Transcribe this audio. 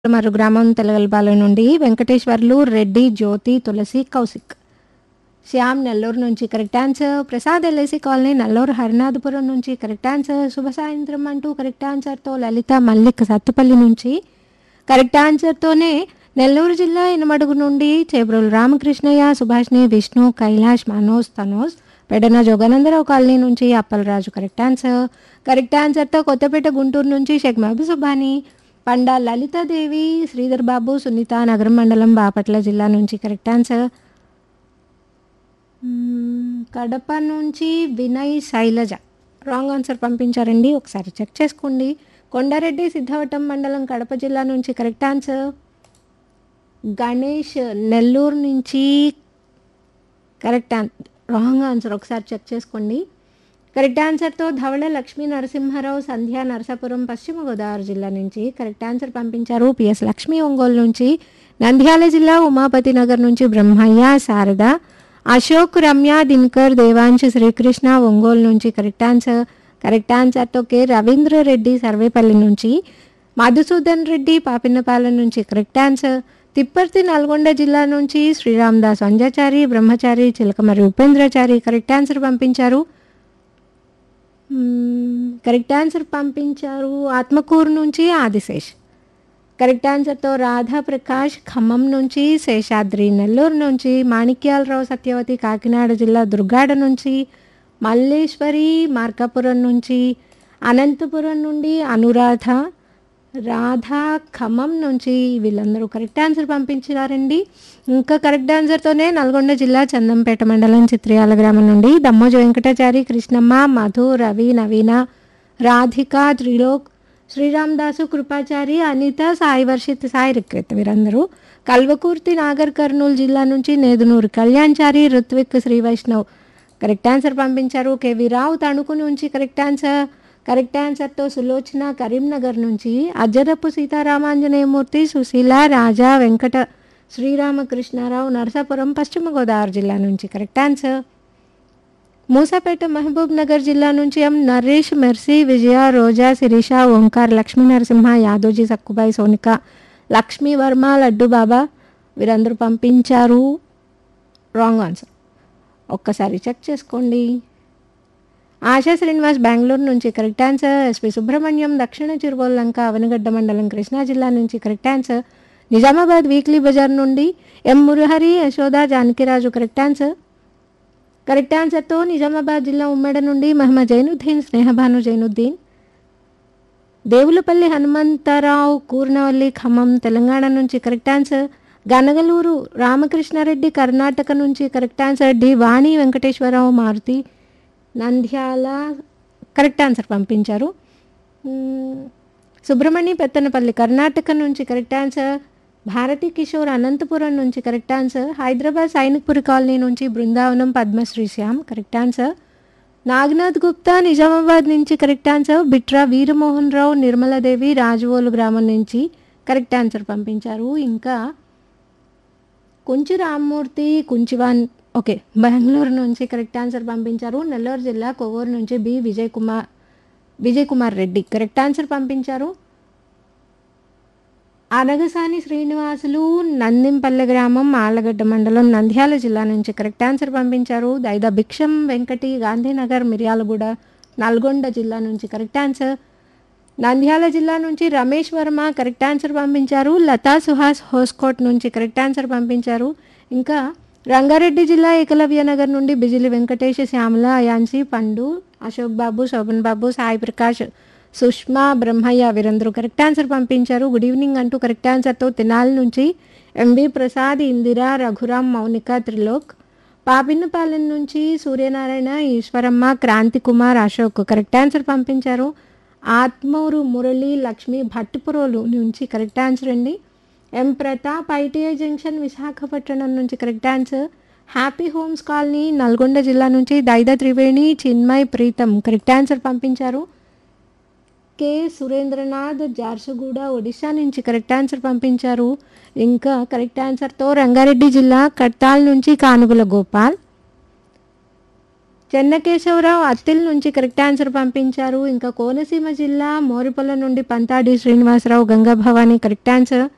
మరు గ్రామం తెలగలపాలెం నుండి వెంకటేశ్వర్లు రెడ్డి జ్యోతి తులసి కౌశిక్ శ్యామ్ నెల్లూరు నుంచి correct answer Prasad LIC colony Nellore Harinathapuram నుంచి కరెక్ట్ ఆన్సర్ శుభ సాయంత్రం అంటూ కరెక్ట్ ఆన్సర్తో లలిత మల్లిక్ సత్తుపల్లి నుంచి కరెక్ట్ ఆన్సర్తోనే నెల్లూరు జిల్లా ఇనమడుగు నుండి చేబ్రోలు రామకృష్ణయ్య సుభాష్ని విష్ణు కైలాష్ మనోజ్ తనోజ్ పెడన జోగానందరావు కాలనీ నుంచి అప్పలరాజు కరెక్ట్ ఆన్సర్ కరెక్ట్ ఆన్సర్తో కొత్తపేట గుంటూరు నుంచి షేక్ మహబూబ్ సుబాని పండా లలితాదేవి శ్రీధర్ బాబు సునీత నగరం మండలం బాపట్ల జిల్లా నుంచి కరెక్ట్ ఆన్సర్ మ్మ్, కడప నుంచి వినయ్ శైలజ రాంగ్ ఆన్సర్ పంపించారండి ఒకసారి చెక్ చేసుకోండి కొండారెడ్డి సిద్ధవటం మండలం కడప జిల్లా నుంచి కరెక్ట్ ఆన్సర్ గణేష్ నెల్లూరు నుంచి కరెక్ట్ ఆన్ రాంగ్ ఆన్సర్ ఒకసారి చెక్ చేసుకోండి కరెక్ట్ ఆన్సర్తో ధవళ లక్ష్మీ నరసింహారావు సంధ్య నరసాపురం పశ్చిమ గోదావరి జిల్లా నుంచి కరెక్ట్ ఆన్సర్ పంపించారు పిఎస్ లక్ష్మీ ఒంగోలు నుంచి నంద్యాల జిల్లా ఉమాపతి నగర్ నుంచి బ్రహ్మయ్య శారద అశోక్ రమ్య దినకర్ దేవాంశ్ శ్రీకృష్ణ ఒంగోలు నుంచి కరెక్ట్ ఆన్సర్ కరెక్ట్ ఆన్సర్తో కె రవీంద్ర రెడ్డి సర్వేపల్లి నుంచి మధుసూదన్ రెడ్డి పాపిన్నపాలెం నుంచి కరెక్ట్ ఆన్సర్ తిప్పర్తి నల్గొండ జిల్లా నుంచి శ్రీరామదాస్ వంజాచారి బ్రహ్మచారి చిలకమరి ఉపేంద్రచారి కరెక్ట్ ఆన్సర్ పంపించారు మ్మ్, కరెక్ట్ ఆన్సర్ పంపించారు ఆత్మకూరు నుంచి ఆదిశేష్ కరెక్ట్ ఆన్సర్తో రాధా ప్రకాష్ ఖమ్మం నుంచి శేషాద్రి నెల్లూరు నుంచి మాణిక్యాలరావు సత్యవతి కాకినాడ జిల్లా దుర్గాడ నుంచి మల్లేశ్వరి మార్కాపురం నుంచి అనంతపురం నుండి అనురాధ రాధా ఖమ్మం నుంచి వీళ్ళందరూ కరెక్ట్ ఆన్సర్ పంపించారండి ఇంకా కరెక్ట్ ఆన్సర్తోనే నల్గొండ జిల్లా చందంపేట మండలం చిత్రియాల గ్రామం నుండి దమ్మోజు వెంకటాచారి కృష్ణమ్మ మధు రవి నవీన రాధిక త్రిలోక్ శ్రీరామ్ దాసు కృపాచారి అనిత సాయి వర్షిత్ సాయి రిక్రిత్ వీరందరూ కల్వకుర్తి నాగర్ కర్నూలు జిల్లా నుంచి నేదునూరు కళ్యాణ్చారి ఋత్విక్ శ్రీ వైష్ణవ్ కరెక్ట్ ఆన్సర్ పంపించారు కేవి రావు తణుకు నుంచి కరెక్ట్ ఆన్సర్ కరెక్ట్ ఆన్సర్తో సులోచన కరీంనగర్ నుంచి అజ్జరపు సీతారామాంజనేయమూర్తి సుశీల రాజా వెంకట శ్రీరామకృష్ణారావు నరసాపురం పశ్చిమ గోదావరి జిల్లా నుంచి correct answer Musapeta Mahabubnagar జిల్లా నుంచి ఎం నరేష్ మెర్సీ విజయ రోజా శిరీష ఓంకార్ లక్ష్మీ నరసింహ యాదోజీ సక్కుబాయి సోనిక లక్ష్మీ వర్మ లడ్డు బాబా వీరందరూ పంపించారు రాంగ్ ఆన్సర్ ఒక్కసారి చెక్ చేసుకోండి ఆశా శ్రీనివాస్ బెంగళూరు నుంచి కరెక్ట్ ఆన్సర్ ఎస్పి సుబ్రహ్మణ్యం దక్షిణ చిరువల్లంక అవనగడ్డ మండలం కృష్ణా జిల్లా నుంచి కరెక్ట్ ఆన్సర్ నిజామాబాద్ వీక్లీ బజార్ నుండి M Murahari Yashoda Janakiraju correct answer correct ఆన్సర్తో నిజామాబాద్ జిల్లా ఉమ్మడి నుండి మహమ్మద్ జైనుద్దీన్ స్నేహభాను జైనుద్దీన్ దేవులపల్లి హనుమంతరావు కూర్నవల్లి ఖమ్మం తెలంగాణ నుంచి కరెక్ట్ ఆన్సర్ గనగలూరు రామకృష్ణారెడ్డి కర్ణాటక నుంచి correct answer D Vani Venkateswara Rao Maruthi Nandyal correct answer పంపించారు మ్మ్. సుబ్రహ్మణ్య పెత్తనపల్లి కర్ణాటక నుంచి కరెక్ట్ ఆన్సర్ భారతి కిషోర్ అనంతపురం నుంచి correct answer Hyderabad Sainikpuri colony నుంచి బృందావనం పద్మశ్రీ శ్యామ్ కరెక్ట్ ఆన్సర్ నాగనాథ్ గుప్తా నిజామాబాద్ నుంచి కరెక్ట్ ఆన్సర్ బిట్రా వీరమోహన్ రావు నిర్మలాదేవి రాజవోలు గ్రామం నుంచి కరెక్ట్ ఆన్సర్ పంపించారు ఇంకా కుంచి రామ్మూర్తి కుంచివాన్ ఓకే బెంగళూరు నుంచి కరెక్ట్ ఆన్సర్ పంపించారు నెల్లూరు జిల్లా కొవ్వూరు నుంచి B Vijay Kumar Vijay Kumar Reddy correct answer పంపించారు అనగసాని శ్రీనివాసులు నందింపల్లె గ్రామం ఆలగడ్డ మండలం నంద్యాల జిల్లా నుంచి కరెక్ట్ ఆన్సర్ పంపించారు దైద భిక్షం వెంకటి గాంధీనగర్ మిర్యాలగూడ నల్గొండ జిల్లా నుంచి కరెక్ట్ ఆన్సర్ నంద్యాల జిల్లా నుంచి రమేష్ వర్మ కరెక్ట్ ఆన్సర్ పంపించారు లతా సుహాస్ హోస్కోట్ నుంచి కరెక్ట్ ఆన్సర్ పంపించారు ఇంకా రంగారెడ్డి జిల్లా ఏకలవ్య నగర్ నుండి బిజిలి వెంకటేష్ శ్యామల అయాన్సి పండు అశోక్ బాబు శోభన్ బాబు సాయి ప్రకాష్ సుష్మా బ్రహ్మయ్య వీరందరూ కరెక్ట్ ఆన్సర్ పంపించారు గుడ్ ఈవినింగ్ అంటూ కరెక్ట్ ఆన్సర్తో తెనాలి నుంచి ఎంవి ప్రసాద్ ఇందిరా రఘురామ్ మౌనిక త్రిలోక్ పాపిన్నపాలెం నుంచి సూర్యనారాయణ ఈశ్వరమ్మ క్రాంతి కుమార్ అశోక్ కరెక్ట్ ఆన్సర్ పంపించారు ఆత్మూరు మురళి లక్ష్మి భట్టుపురోలు నుంచి కరెక్ట్ ఆన్సర్ అండి M Pratap ITI junction Visakhapatnam నుంచి correct answer happy homes colony Nalgonda జిల్లా నుంచి దైద త్రివేణి చిన్మయ్ ప్రీతం కరెక్ట్ ఆన్సర్ పంపించారు కె సురేంద్రనాథ్ జార్సుగూడ ఒడిశా నుంచి కరెక్ట్ ఆన్సర్ పంపించారు ఇంకా కరెక్ట్ ఆన్సర్తో రంగారెడ్డి జిల్లా కట్టాల్ నుంచి కానుగుల గోపాల్ చెన్నకేశవరావు అత్తిల్ నుంచి కరెక్ట్ ఆన్సర్ పంపించారు ఇంకా కోనసీమ జిల్లా మోరిపొల నుండి పంతాడి శ్రీనివాసరావు గంగా భవానీ కరెక్ట్ ఆన్సర్